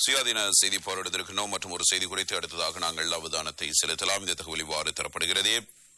சுயாதீன செய்தி போராடுவதற்கினோம் மற்றும் ஒரு செய்தி குறித்து அடுத்ததாக நாங்கள் அவதானத்தை செலுத்தலாம் இந்த தகவல் இவ்வாறு தரப்படுகிறது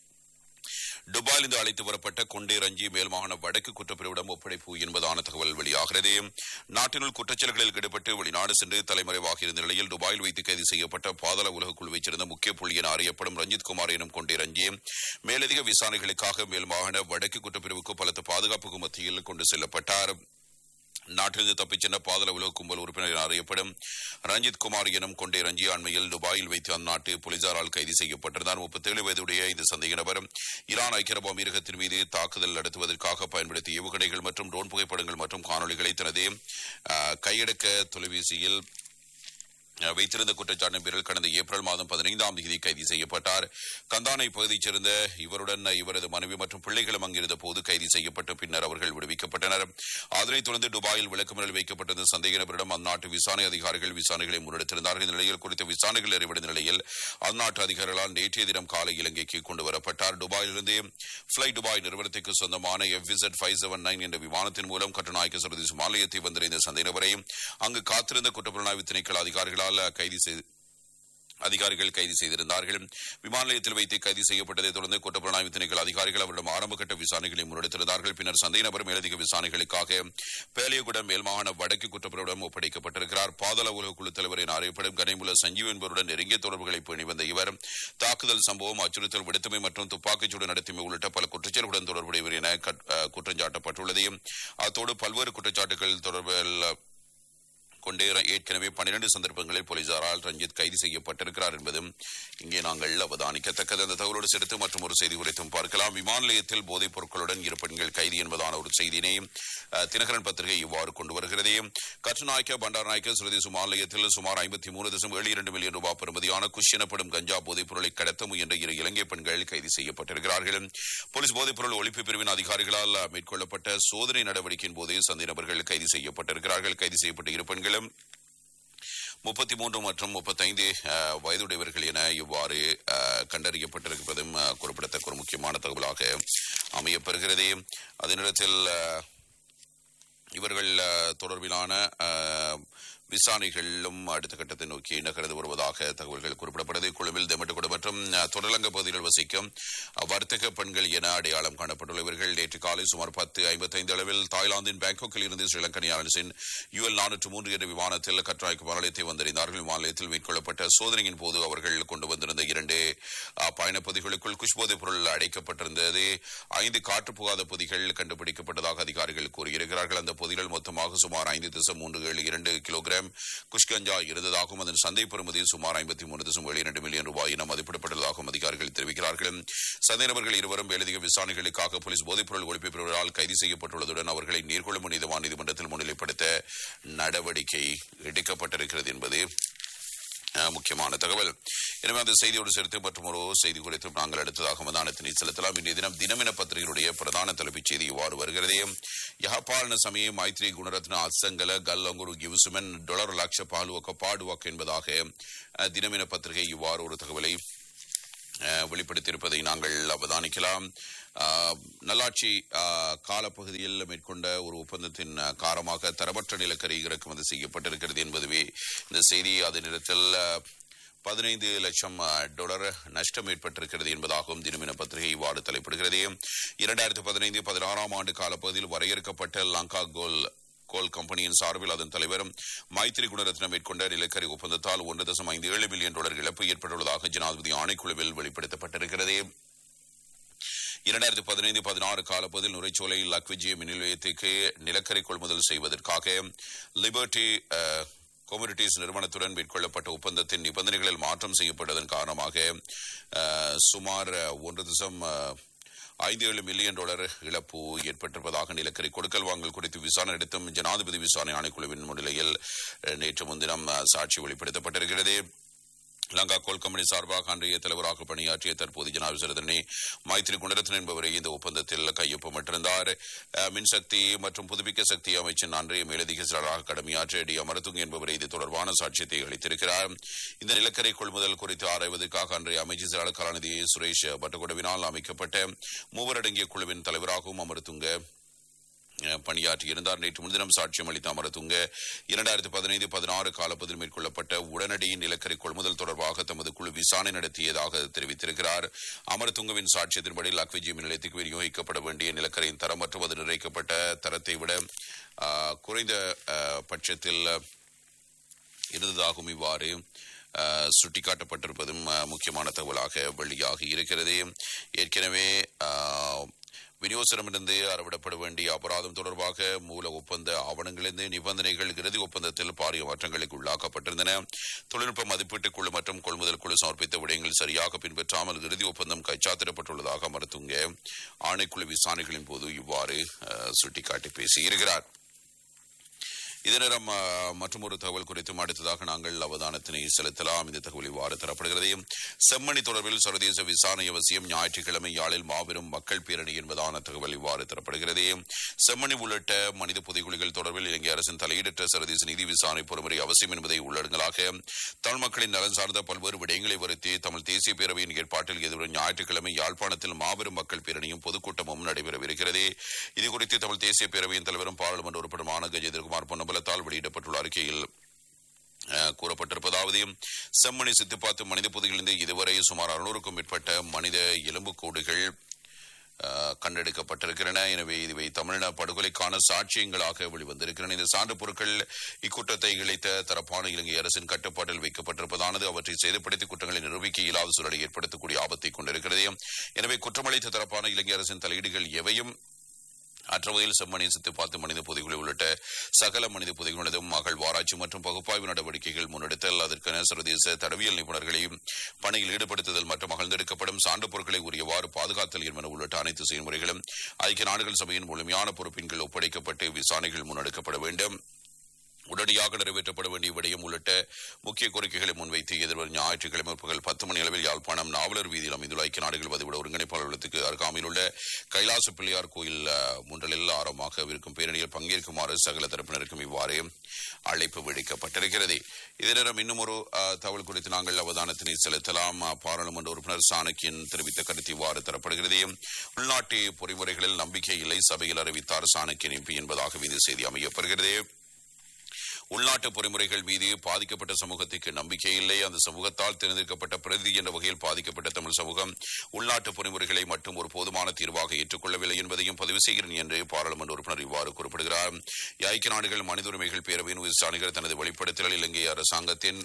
துபாயில் இருந்து அழைத்து வரப்பட்ட கொண்டே ரஞ்சி மேல்மாகாண வடக்கு குற்றப்பிரிவிடம் ஒப்படைப்பு என்பதான தகவல் வெளியாகிறது நாட்டினுள் குற்றச்செயல்களில் ஈடுபட்டு வெளிநாடு சென்று தலைமறைவாக இருந்த நிலையில் துபாயில் வைத்து கைது செய்யப்பட்ட பாதாள உலக குழுவைச் சேர்ந்த முக்கிய புள்ளி என அறியப்படும் ரஞ்சித் குமார் எனும் கொண்டே ரஞ்சி மேலதிக விசாரணைகளுக்காக மேல்மாகாண வடக்கு குற்றப்பிரிவுக்கு பலத்த பாதுகாப்புக்கு மத்தியில் கொண்டு செல்லப்பட்டார் நாட்டிலிருந்து தப்பிச் சென்ற பாதல உலக கும்பல் உறுப்பினர் என அறியப்படும் ரஞ்சித் குமார் எனும் கொண்டே ரஞ்சி அண்மையில் துபாயில் வைத்து அந்நாட்டு போலீசாரால் கைது செய்யப்பட்டிருந்தார் முப்பத்தேழு வயதுடைய இந்த சந்தேக நபர் ஈரான் ஐக்கிய அரபு அமீரகத்தின் மீது தாக்குதல் நடத்துவதற்காக பயன்படுத்திய ஏவுகணைகள் மற்றும் ட்ரோன் புகைப்படங்கள் மற்றும் காணொலிகளை தனது அஹ், கையடக்க தொலைபேசியில் அஹ், வைத்திருந்த குற்றச்சாட்டின் பேரில் கடந்த ஏப்ரல் மாதம் பதினைந்தாம் தேதி கைது செய்யப்பட்டார் கந்தானை பகுதியைச் சேர்ந்த இவருடன் இவரது மனைவி மற்றும் பிள்ளைகளும் அங்கிருந்த போது கைது செய்யப்பட்டு பின்னர் அவர்கள் விடுவிக்கப்பட்டனர் அதனைத் தொடர்ந்து துபாயில் விளக்கமறியல் வைக்கப்பட்டிருந்த சந்தேக நபரிடம் அந்நாட்டு விசாரணை அதிகாரிகள் விசாரணைகளை முன்னெடுத்திருந்தார்கள் இந்த நிலையில் குறித்த விசாரணைகள் நிறைவடைந்த நிலையில் அந்நாட்டு அதிகாரிகளால் நேற்றைய தினம் காலை இலங்கைக்கு கொண்டு வரப்பட்டார் துபாயிலிருந்து ஃபிளை துபாய் நிறுவனத்திற்கு சொந்தமான எஃப்இசட் ஃபைவ் செவன் நைன் என்ற விமானத்தின் மூலம் கட்டுநாயக்க சர்வதேச மாநிலத்தை வந்திருந்த சந்தேக நபரை அங்கு காத்திருந்த குற்றப்புலனாய்வு திணைக்கள அதிகாரிகளால் கைது செய்து அதிகாரிகள் கைது செய்திருந்தார்கள் விமான நிலையத்தில் வைத்து கைது செய்யப்பட்டதை தொடர்ந்து குற்றப்புலனாய்வு திணைக்கள அதிகாரிகள் அவரிடம் ஆரம்பகட்ட விசாரணைகளை முன்னெடுத்திருந்தார்கள் பின்னர் சந்தேக நபர் மேலதிக விசாரணைகளுக்காக பேலியகுடம் மேல்மாகாண வடக்கு குற்றப்பிரிவிடம் ஒப்படைக்கப்பட்டிருக்கிறார் பாதாள உலக குழு தலைவர் என அறியப்படும் கனிமுல சஞ்சீவ் என்பவருடன் நெருங்கிய தொடர்புகளை பேணி வந்த இவர் தாக்குதல் சம்பவம் அச்சுறுத்தல் விடுத்தமை மற்றும் துப்பாக்கிச்சூடு நடத்திமை உள்ளிட்ட பல குற்றச்செயல்களுடன் தொடர்புடையவர் என கட்- அஹ், குற்றஞ்சாட்டப்பட்டுள்ளது அத்தோடு பல்வேறு குற்றச்சாட்டுகள் தொடர்பில் கொண்டே ர- ஏற்கனவே பன்னிரண்டு சந்தர்ப்பங்களில் போலீசாரால் ரஞ்சித் கைது செய்யப்பட்டிருக்கிறார் என்பதும் இங்கே நாங்கள் அவதானிக்கத்தக்கது அந்த தகவலோடு சேர்த்து மற்றும் ஒரு செய்தி குறித்தும் பார்க்கலாம் விமான நிலையத்தில் போதைப் பொருட்களுடன் இரு பெண்கள் கைது என்பதான ஒரு செய்தியினை அஹ், தினகரன் பத்திரிகை இவ்வாறு கொண்டு வருகிறது கட்டுநாயக்க பண்டாரநாயக்க சுரதேச விமான நிலையத்தில் சுமார் ஐம்பத்தி மூணு தசம் ஏழு இரண்டு மில்லியன் ரூபாய் பெறுமதியான குஷ் எனப்படும் கஞ்சா போதைப் பொருளை கடத்த முயன்ற இரு இலங்கை பெண்கள் கைது செய்யப்பட்டிருக்கிறார்கள் போலீஸ் போதைப் பொருள் ஒழிப்பு பிரிவின் அதிகாரிகளால் மேற்கொள்ளப்பட்ட சோதனை நடவடிக்கையின் போது சந்தேக நபர்கள் கைது செய்யப்பட்டிருக்கிறார்கள் கைது செய்யப்பட்ட இரு பெண்களும் முப்பத்தி மூன்று மற்றும் முப்பத்தைந்து அஹ், வயதுடையவர்கள் என இவ்வாறு அஹ், கண்டறியப்பட்டிருப்பதும் அஹ், குறிப்பிடத்தக்க ஒரு முக்கியமான தகவலாக அமையப்பெறுகிறது அதே நேரத்தில் அஹ், இவர்கள் அஹ், தொடர்பிலான அஹ், விசாரணைகளும் அடுத்த கட்டத்தை நோக்கி நகர்ந்து வருவதாக தகவல்கள் குறிப்பிடப்படுது குழுவில் தெமட்டுக்குடு மற்றும் அஹ், தொடர்லங்க பகுதியில் வசிக்கும் அஹ், வர்த்தக பெண்கள் என அடையாளம் காணப்பட்டுள்ள இவர்கள் நேற்று காலை சுமார் பத்து ஐம்பத்தைந்து அளவில் தாய்லாந்தின் பேங்காக்கில் இருந்து ஸ்ரீலங்கன் ஏர்லைன்ஸின் யுஎல் நானூற்று மூன்று என்ற விமானத்தில் கற்றாய்க்கு மாநிலத்தை வந்தடைந்தார்கள் விமான நிலையத்தில் மேற்கொள்ளப்பட்ட சோதனையின் போது அவர்கள் கொண்டு வந்திருந்த இரண்டு அஹ், பயணப்பகுதிகளுக்குள் குஷ் போதைப் பொருள் அடைக்கப்பட்டிருந்தது ஐந்து காற்று புகாத பொதிகள் கண்டுபிடிக்கப்பட்டதாக அதிகாரிகள் கூறியிருக்கிறார்கள் அந்த பொதிகள் மொத்தமாக சுமார் ஐந்து தசம் மூன்று ஏழு இரண்டு கிலோகிராம் குஷ்கஞ்சா இருந்ததாகவும் அதன் சந்தை பெறுமதி சுமார் ஐம்பத்தி மூணு தசம் ஏழு இரண்டு மில்லியன் ரூபாய் என மதிப்பிடப்பட்டதாகவும் அதிகாரிகள் தெரிவிக்கிறார்கள் சந்தேக நபர்கள் இருவரும் மேலதிக விசாரணைகளுக்காக போலீஸ் போதைப்பொருள் ஒழிப்பு பிரிவினரால் கைது செய்யப்பட்டுள்ளதுடன் அவர்களை நீர்கொழும்பு நீதிவான் நீதிமன்றத்தில் முன்னிலைப்படுத்த நடவடிக்கை எடுக்கப்பட்டிருக்கிறது என்பது அஹ், முக்கியமான தகவல் எனவே அந்த செய்தியோடு சேர்த்து மற்றும் ஒரு செய்தி குறித்து நாங்கள் அடுத்ததாக மதானத்தினை செலுத்தலாம் இன்றைய தினம் தினமின பத்திரிகையுடைய பிரதான தலைப்புச் செய்தி இவ்வாறு வருகிறது ಯಹಪಾಲನ ಸಮಯ ಮೈತ್ರಿ ಗುಣರತ್ನ ಅತ್ಸಂಗಲ ಗಲ್ಲಂಗುರು ಗಿವುಸುಮನ್ ಡೊಲರ್ ಲಕ್ಷ ಪಾಲುವಕ ಪಾಡುವಕ என்பதாக அஹ், தினமின பத்திரிகை இவ்வாறு ஒரு தகவலை அஹ், வெளிப்படுத்தியிருப்பதை நாங்கள் அவதானிக்கலாம் அஹ், நல்லாட்சி அஹ், காலப்பகுதியில் மேற்கொண்ட ஒரு ஒப்பந்தத்தின் அஹ், காரணமாக தரமற்ற நிலக்கரி இறக்குமதி செய்யப்பட்டிருக்கிறது என்பதுவே இந்த செய்தி அதே நேரத்தில் அஹ், பதினைந்து லட்சம் அஹ், டாலர் நஷ்டம் ஏற்பட்டிருக்கிறது என்பதாகவும் தினமின பத்திரிகை இவ்வாறு தலைப்பிடுகிறது இரண்டாயிரத்தி பதினைந்து பதினாறாம் ஆண்டு காலப்பகுதியில் வரையறுக்கப்பட்ட லங்கா கோல் கோல் கம்பெனியின் சார்பில் அதன் தலைவர் மைத்ரி குணரத்னம் மேற்கொண்ட நிலக்கரி ஒப்பந்தத்தால் ஒன்று தசம் ஐந்து ஏழு பில்லியன் டாலர் இழப்பு ஏற்பட்டுள்ளதாக ஜனாதிபதி ஆணைக்குழுவில் வெளிப்படுத்தப்பட்டிருக்கிறது இரண்டாயிரத்தி பதினைந்து பதினாறு காலப்பகுதியில் நுரைச்சோலை லக்விஜிய மின் நிலையத்துக்கு நிலக்கரி கொள்முதல் செய்வதற்காக லிபர்டி அஹ், கொமோடிட்டிஸ் நிறுவனத்துடன் மேற்கொள்ளப்பட்ட ஒப்பந்தத்தின் நிபந்தனைகளில் மாற்றம் செய்யப்பட்டதன் காரணமாக அஹ், சுமார் அஹ், ஒன்று தசம் அஹ், ஐந்து ஏழு மில்லியன் டாலர் இழப்பு ஏற்பட்டிருப்பதாக நிலக்கரி கொடுக்கல் வாங்கல் குறித்து விசாரணை நடத்தும் ஜனாதிபதி விசாரணை ஆணைக்குழுவின் முன்னிலையில் அஹ், நேற்று முன்தினம் அஹ், சாட்சி வெளிப்படுத்தப்பட்டிருக்கிறது லங்கா கோல் கம்பெனி சார்பாக அன்றைய தலைவராக பணியாற்றிய தற்போது ஜனாதிபதி சிறதனி மைத்ரி குணரத்ன என்பவரை இந்த ஒப்பந்தத்தில் கையொப்பமிட்டிருந்தார் அஹ், மின்சக்தி மற்றும் புதுப்பிக்க சக்தி அமைச்சின் அன்றைய மேலதிக செயலராக கடமையாற்றிய டி அமரதுங் என்பவரை இது தொடர்பான சாட்சியத்தை அளித்திருக்கிறார் இந்த நிலக்கரி கொள்முதல் குறித்து ஆராய்வதற்காக அன்றைய அமைச்சர் செயலாளர் கலாநிதி சுரேஷ் பட்டுகொடவினால் அமைக்கப்பட்ட மூவர் அடங்கிய குழுவின் தலைவராகவும் அமரதுங்க அஹ், பணியாற்றியிருந்தார் நேற்று முன்தினம் சாட்சியம் அளித்த அமரதுங்க இரண்டாயிரத்தி பதினைந்து பதினாறு காலப்பதில் மேற்கொள்ளப்பட்ட உடனடி நிலக்கரி கொள்முதல் தொடர்பாக தமது குழு விசாரணை நடத்தியதாக தெரிவித்திருக்கிறார் அமரதுங்கவின் சாட்சியத்தின்படி லக்விஜி மின் நிலையத்துக்கு விநியோகிக்கப்பட வேண்டிய நிலக்கரியின் தரம் மற்றும் அது நிறைக்கப்பட்ட தரத்தை விட அஹ், குறைந்த அஹ், பட்சத்தில் இருந்ததாகவும் இவ்வாறு அஹ், சுட்டிக்காட்டப்பட்டிருப்பதும் அஹ், முக்கியமான தகவலாக வெளியாகி இருக்கிறது ஏற்கனவே அஹ், விநியோகத்திடமிருந்து அறவிடப்பட வேண்டிய அபராதம் தொடர்பாக மூல ஒப்பந்த ஆவணங்களிலிருந்து நிபந்தனைகள் இறுதி ஒப்பந்தத்தில் பாரிய மாற்றங்களுக்கு உள்ளாக்கப்பட்டிருந்தன தொழில்நுட்ப மதிப்பீட்டுக் குழு மற்றும் கொள்முதல் குழு சமர்ப்பித்த விடயங்கள் சரியாக பின்பற்றாமல் இறுதி ஒப்பந்தம் கைச்சாத்திடப்பட்டுள்ளதாக மருத்துவங்க ஆணைக்குழு விசாரணைகளின் போது இவ்வாறு அஹ், சுட்டிக்காட்டி பேசியிருக்கிறார் இதே நேரம் மற்றும் ஒரு தகவல் குறித்தும் அடுத்ததாக நாங்கள் அவதானத்தினை செலுத்தலாம் இந்த தகவல் இவ்வாறு தரப்படுகிறது செம்மணி தொடர்பில் சர்வதேச விசாரணை அவசியம் ஞாயிற்றுக்கிழமை யாழில் மாபெரும் மக்கள் பேரணி என்பதான தகவல் இவ்வாறு தரப்படுகிறது செம்மணி உள்ளிட்ட மனித புதைகுழிகள் தொடர்பில் இலங்கை அரசின் தலையீடற்ற சர்வதேச நீதி விசாரணை பொறுமுறை அவசியம் என்பதை உள்ளடங்கலாக தமிழ் மக்களின் நலன் சார்ந்த பல்வேறு விடயங்களை வருத்தி தமிழ் தேசிய பேரவையின் ஏற்பாட்டில் எதிர்வரும் ஞாயிற்றுக்கிழமை யாழ்ப்பாணத்தில் மாபெரும் மக்கள் பேரணியும் பொதுக்கூட்டமும் நடைபெறவிருக்கிறது இதுகுறித்து தமிழ் தேசிய பேரவையின் தலைவரும் பாராளுமன்ற உறுப்பினருமான கஜேந்திரகுமார் பொன்னம்பலத்தால் வெளியிடப்பட்டுள்ள அறிக்கையில் அஹ், கூறப்பட்டிருப்பதாவது செம்மணி சித்துப்பாத்து மனித புதையிலிருந்து இதுவரை சுமார் அறுநூறுக்கும் மேற்பட்ட மனித எலும்புக்கூடுகள் அஹ், கண்டெடுக்கப்பட்டிருக்கின்றன எனவே இதுவை தமிழின படுகொலைக்கான சாட்சியங்களாக வெளிவந்திருக்கின்றன இந்த சான்று பொருட்கள் இக்குற்றத்தை இழைத்த தரப்பான இலங்கை அரசின் கட்டுப்பாட்டில் வைக்கப்பட்டிருப்பதானது அவற்றை சேதப்படுத்தி குற்றங்களை நிரூபிக்க இயலாத சூழலை ஏற்படுத்தக்கூடிய ஆபத்தை கொண்டிருக்கிறது எனவே குற்றமளித்த தரப்பான இலங்கை அரசின் தலையீடுகள் எவையும் அற்றவகையில் செம்மணி சித்துப்பாத்து மனித புதைகுழி உள்ளிட்ட சகல மனித புதைகுழதும் அகழ்வாராய்ச்சி மற்றும் பகுப்பாய்வு நடவடிக்கைகள் முன்னெடுத்தல் அதற்கென சர்வதேச தடவியல் நிபுணர்களையும் பணியில் ஈடுபடுத்துதல் மற்றும் அகழ்ந்தெடுக்கப்படும் சான்று பொருட்களை உரியவாறு பாதுகாத்தல் என்பன உள்ளிட்ட அனைத்து செயல்முறைகளும் ஐக்கிய நாடுகள் சபையின் முழுமையான பொறுப்பின் கீழ் ஒப்படைக்கப்பட்டு விசாரணைகள் முன்னெடுக்கப்பட வேண்டும் உடனடியாக நிறைவேற்றப்பட வேண்டிய விடயம் உள்ளிட்ட முக்கிய கோரிக்கைகளை முன்வைத்து எதிர்வரும் ஞாயிற்றுக்கிழமை பகல் பத்து மணி அளவில் யாழ்ப்பாணம் நாவலர் வீதியில் அமைந்துள்ள ஐக்கிய நாடுகள் பதிவிட ஒருங்கிணைப்பாளர்களுக்கு அருகாமையில் உள்ள கைலாச பிள்ளையார் கோயில் அஹ், முன்றலில் ஆரம்பமாக இருக்கும் பேரணியில் பங்கேற்குமாறு சகல தரப்பினருக்கும் இவ்வாறு அழைப்பு விடுக்கப்பட்டிருக்கிறது இதே நேரம் இன்னும் ஒரு அஹ், தகவல் குறித்து நாங்கள் அவதானத்தினை செலுத்தலாம் அஹ், பாராளுமன்ற உறுப்பினர் சாணக்கியன் தெரிவித்த கருத்து இவ்வாறு தரப்படுகிறது உள்நாட்டு பொறிமுறைகளில் நம்பிக்கை இல்லை சபையில் அறிவித்தார் சாணக்கியன் எம்பி என்பதாக இந்த செய்தி அமையப்படுகிறது உள்நாட்டு பொறிமுறைகள் மீது பாதிக்கப்பட்ட சமூகத்துக்கு நம்பிக்கை இல்லை அந்த சமூகத்தால் தேர்ந்தெடுக்கப்பட்ட பிரதி என்ற வகையில் பாதிக்கப்பட்ட தமிழ் சமூகம் உள்நாட்டு பொறிமுறைகளை மட்டும் ஒரு போதுமான தீர்வாக ஏற்றுக்கொள்ளவில்லை என்பதையும் பதிவு செய்கிறேன் என்று பாராளுமன்ற உறுப்பினர் இவ்வாறு குறிப்பிடுகிறார் ஐக்கிய நாடுகள் மனித உரிமைகள் பேரவையின் விசாரணைகள் தனது வெளிப்படுத்தலில் இலங்கை அரசாங்கத்தின்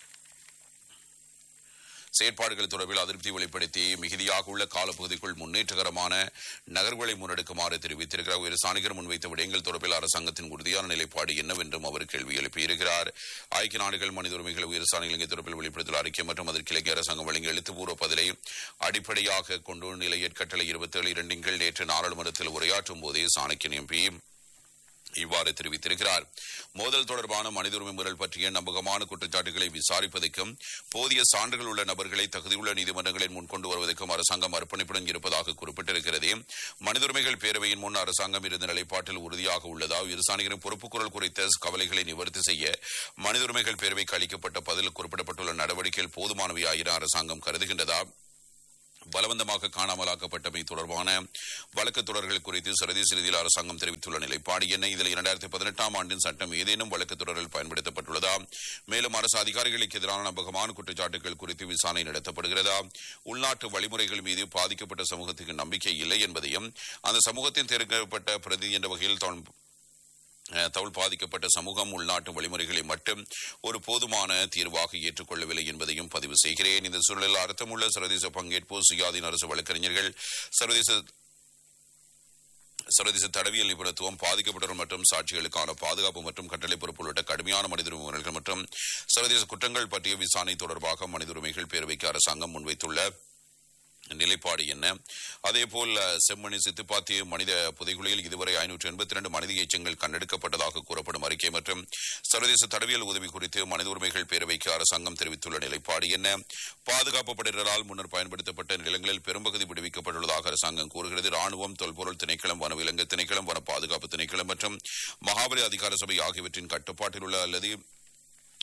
செயற்பாடுகள் தொடர்பில் அதிருப்தி வெளிப்படுத்தி மிகுதியாக உள்ள காலப்பகுதிக்குள் முன்னேற்றகரமான நகர்வுகளை முன்னெடுக்குமாறு தெரிவித்திருக்கிறார் உயர் சாணிகர் முன்வைத்த விடயங்கள் தொடர்பில் அரசாங்கத்தின் உறுதியான நிலைப்பாடு என்னவென்றும் அவர் கேள்வி எழுப்பியிருக்கிறார் ஐக்கிய நாடுகள் மனித உரிமைகள் உயர் சாணிகள் இலங்கை தொடர்பில் வெளிப்படுத்தல் அறிக்கை மற்றும் அதற்கு இலங்கை அரசாங்கம் வழங்கிய எழுத்துப்பூர்வ பதிலை அடிப்படையாக கொண்டு நிலையற்கட்டளை இருபத்தி ஏழு இரண்டின் கீழ் நேற்று நாடாளுமன்றத்தில் உரையாற்றும் போதே சாணக்கியன் எம்பி இவ்வாறு தெரிவித்திருக்கிறார் மோதல் தொடர்பான மனித உரிமை முறை பற்றிய நம்பகமான குற்றச்சாட்டுகளை விசாரிப்பதற்கும் போதிய சான்றுகள் உள்ள நபர்களை தகுதியுள்ள நீதிமன்றங்களில் முன்கொண்டு வருவதற்கும் அரசாங்கம் அர்ப்பணிப்புடன் இருப்பதாக குறிப்பிட்டிருக்கிறது மனித உரிமைகள் பேரவையின் முன் அரசாங்கம் இருந்த நிலைப்பாட்டில் உறுதியாக உள்ளதா விவசாயிகளின் பொறுப்புக்குரல் குறித்த கவலைகளை நிவர்த்தி செய்ய மனித உரிமைகள் பேரவைக்கு அளிக்கப்பட்ட பதில் குறிப்பிடப்பட்டுள்ள நடவடிக்கைகள் போதுமானவையாயிர அரசாங்கம் கருதுகின்றதா பலவந்தமாக காணாமலாக்கப்பட்டமை தொடர்பான வழக்கு தொடர்கள் குறித்து சர்வதேச ரீதியில் அரசாங்கம் தெரிவித்துள்ள நிலைப்பாடு என்ன இதில் இரண்டாயிரத்தி பதினெட்டாம் ஆண்டின் சட்டம் ஏதேனும் வழக்கு தொடரில் பயன்படுத்தப்பட்டுள்ளதா மேலும் அரசு அதிகாரிகளுக்கு எதிரான நம்பகமான குற்றச்சாட்டுகள் குறித்து விசாரணை நடத்தப்படுகிறதா உள்நாட்டு வழிமுறைகள் மீது பாதிக்கப்பட்ட சமூகத்துக்கு நம்பிக்கை இல்லை என்பதையும் அந்த சமூகத்தின் தேர்ந்தெடுக்கப்பட்ட பிரதி என்ற வகையில் தான் அஹ், தவுள் பாதிக்கப்பட்ட சமூகம் உள்நாட்டு வழிமுறைகளை மட்டும் ஒரு போதுமான தீர்வாக ஏற்றுக்கொள்ளவில்லை என்பதையும் பதிவு செய்கிறேன் இந்த சூழலில் அர்த்தமுள்ள சர்வதேச பங்கேற்பு சுயாதீன அரசு வழக்கறிஞர்கள் சர்வதேச சர்வதேச தடவியல் நிபுணத்துவம் பாதிக்கப்பட்டவர் மற்றும் சாட்சிகளுக்கான பாதுகாப்பு மற்றும் கட்டளை பொறுப்பு உள்ளிட்ட கடுமையான மனித உரிமை முறைகள் மற்றும் சர்வதேச குற்றங்கள் பற்றிய விசாரணை தொடர்பாக மனித உரிமைகள் பேரவைக்கு அரசாங்கம் முன்வைத்துள்ள நிலைப்பாடு என்ன அதேபோல் அஹ், செம்மணி சித்துப்பாத்தி மனித புதைகுழியில் இதுவரை ஐநூற்று எண்பத்தி ரெண்டு மனித எச்சங்கள் கண்டெடுக்கப்பட்டதாக கூறப்படும் அறிக்கை மற்றும் சர்வதேச தடவியல் உதவி குறித்து மனித உரிமைகள் பேரவைக்கு அரசாங்கம் தெரிவித்துள்ள நிலைப்பாடு என்ன பாதுகாப்பு படையினரால் முன்னர் பயன்படுத்தப்பட்ட நிலங்களில் பெரும்பகுதி விடுவிக்கப்பட்டுள்ளதாக அரசாங்கம் கூறுகிறது ராணுவம் தொல்பொருள் திணைக்களம் வனவிலங்கு திணைக்களம் வன பாதுகாப்பு திணைக்களம் மற்றும் மகாபலி அதிகார சபை ஆகியவற்றின் கட்டுப்பாட்டில் உள்ள அல்லது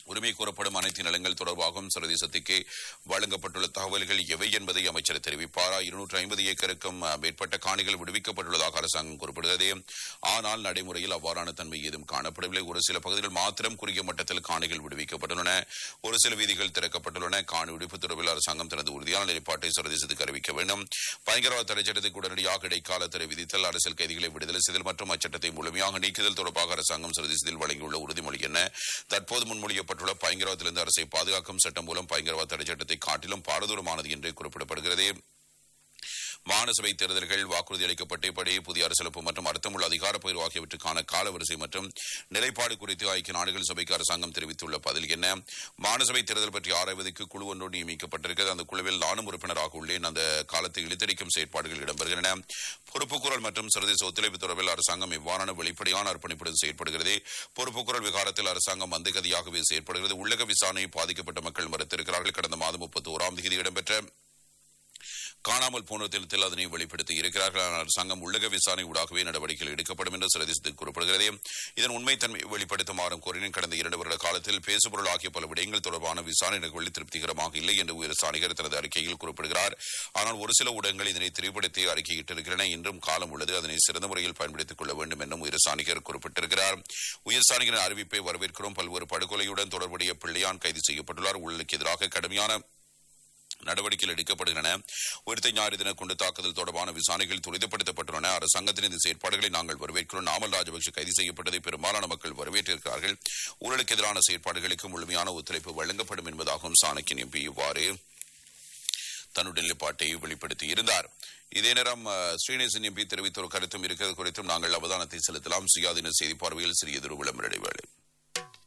உரிமை கோரப்படும் அனைத்து நிலங்கள் தொடர்பாகவும் சர்வதேசத்துக்கு வழங்கப்பட்டுள்ள தகவல்கள் எவை என்பதை அமைச்சர் தெரிவிப்பாரா இருநூற்று ஐம்பது ஏக்கருக்கும் அஹ், மேற்பட்ட காணிகள் விடுவிக்கப்பட்டுள்ளதாக அரசாங்கம் குறிப்பிடுகிறது ஆனால் நடைமுறையில் அவ்வாறான தன்மை ஏதும் காணப்படவில்லை ஒரு சில பகுதிகள் மாத்திரம் குறுகிய மட்டத்தில் காணிகள் விடுவிக்கப்பட்டுள்ளன ஒரு சில வீதிகள் திறக்கப்பட்டுள்ளன காணி விடுவிப்பு தொடர்பில் அரசாங்கம் தனது உறுதியான நிலைப்பாட்டை சர்வதேசத்துக்கு அறிவிக்க வேண்டும் பயங்கரவாத தடை சட்டத்துக்கு உடனடியாக இடைக்கால தடை விதித்தல் அரசியல் கைதிகளை விடுதலை செய்தல் மற்றும் அச்சட்டத்தை முழுமையாக நீக்குதல் தொடர்பாக அரசாங்கம் சர்வதேசத்தில் வழங்கியுள்ள உறுதிமொழி என்ன தற்போது முன்மொழியப்பட்டுள்ள பயங்கரவாதத்திலிருந்து அரசை பாதுகாக்கும் சட்டம் மூலம் பயங்கரவாத தடை சட்டத்தை காட்டிலும் பாரதூரமானது என்று குறிப்பிடப்படுகிறது மாநசபை தேர்தல்கள் வாக்குறுதி அளிக்கப்பட்டபடி புதிய அரசியலமைப்பு மற்றும் அர்த்தமுள்ள அதிகார பகிர்வு ஆகியவற்றுக்கான காலவரிசை மற்றும் நிலைப்பாடு குறித்து ஐக்கிய நாடுகள் சபைக்கு அரசாங்கம் தெரிவித்துள்ள பதில் என்ன மாநசபை தேர்தல் பற்றி ஆராய்வதற்கு குழு ஒன்று நியமிக்கப்பட்டிருக்கிறது அந்த குழுவில் நானும் உறுப்பினராக உள்ளேன் அந்த காலத்தை இழுத்தடிக்கும் செயற்பாடுகள் இடம்பெறுகின்றன பொறுப்புக்குரல் மற்றும் சர்வதேச ஒத்துழைப்பு தொடர்பில் அரசாங்கம் இவ்வாறான வெளிப்படையான அர்ப்பணிப்புடன் செயற்படுகிறது பொறுப்புக்குரல் விகாரத்தில் அரசாங்கம் மந்தகதியாகவே செயற்படுகிறது உள்ளக விசாரணையை பாதிக்கப்பட்ட மக்கள் மறுத்திருக்கிறார்கள் கடந்த மாதம் முப்பத்தி ஓராம் தேதி இடம்பெற்ற காணாமல் போன தினத்தில் அதனை வெளிப்படுத்தி இருக்கிறார்கள் ஆனால் அரசாங்கம் உள்ளக விசாரணை ஊடாகவே நடவடிக்கைகள் எடுக்கப்படும் என்று சர்வதேசத்துக்கு கூறப்படுகிறது இதன் உண்மைத்தன்மை வெளிப்படுத்துமாறும் கோரினேன் கடந்த இரண்டு வருட காலத்தில் பேசுபொருள் ஆகிய பல விடயங்கள் தொடர்பான விசாரணை நிகழ்வு திருப்திகரமாக இல்லை என்று உயர் சாணிகர் தனது அறிக்கையில் குறிப்பிடுகிறார் ஆனால் ஒரு சில ஊடகங்கள் இதனை திரிபடுத்தி அறிக்கையிட்டிருக்கின்றன இன்றும் காலம் உள்ளது அதனை சிறந்த முறையில் பயன்படுத்திக் கொள்ள வேண்டும் என்றும் உயர் சாணிகர் குறிப்பிட்டிருக்கிறார் உயர் சாணிகரின் அறிவிப்பை வரவேற்கிறோம் பல்வேறு படுகொலையுடன் தொடர்புடைய பிள்ளையான் கைது செய்யப்பட்டுள்ளார் ஊழலுக்கு எதிராக கடுமையான நடவடிக்கைகள் எடுக்கப்படுகின்றன உயிர்த்த ஞாயிறு தின குண்டு தாக்குதல் தொடர்பான விசாரணைகள் துரிதப்படுத்தப்பட்டுள்ளன அரசாங்கத்தின் இந்த செயற்பாடுகளை நாங்கள் வரவேற்கிறோம் நாமல் ராஜபக்ஷ கைது செய்யப்பட்டதை பெரும்பாலான மக்கள் வரவேற்றிருக்கிறார்கள் ஊழலுக்கு எதிரான செயற்பாடுகளுக்கு முழுமையான ஒத்துழைப்பு வழங்கப்படும் என்பதாகவும் சாணக்கியன் எம்பி இவ்வாறு தன்னுடைய நிலைப்பாட்டை வெளிப்படுத்தி இருந்தார் இதே நேரம் அஹ், ஸ்ரீநேசன் எம்பி தெரிவித்த ஒரு கருத்தும் இருக்கிறது குறித்தும் நாங்கள் அவதானத்தை செலுத்தலாம் சுயாதீன செய்தி பார்வையில் சிறியதொரு விளம்பர இடைவேளை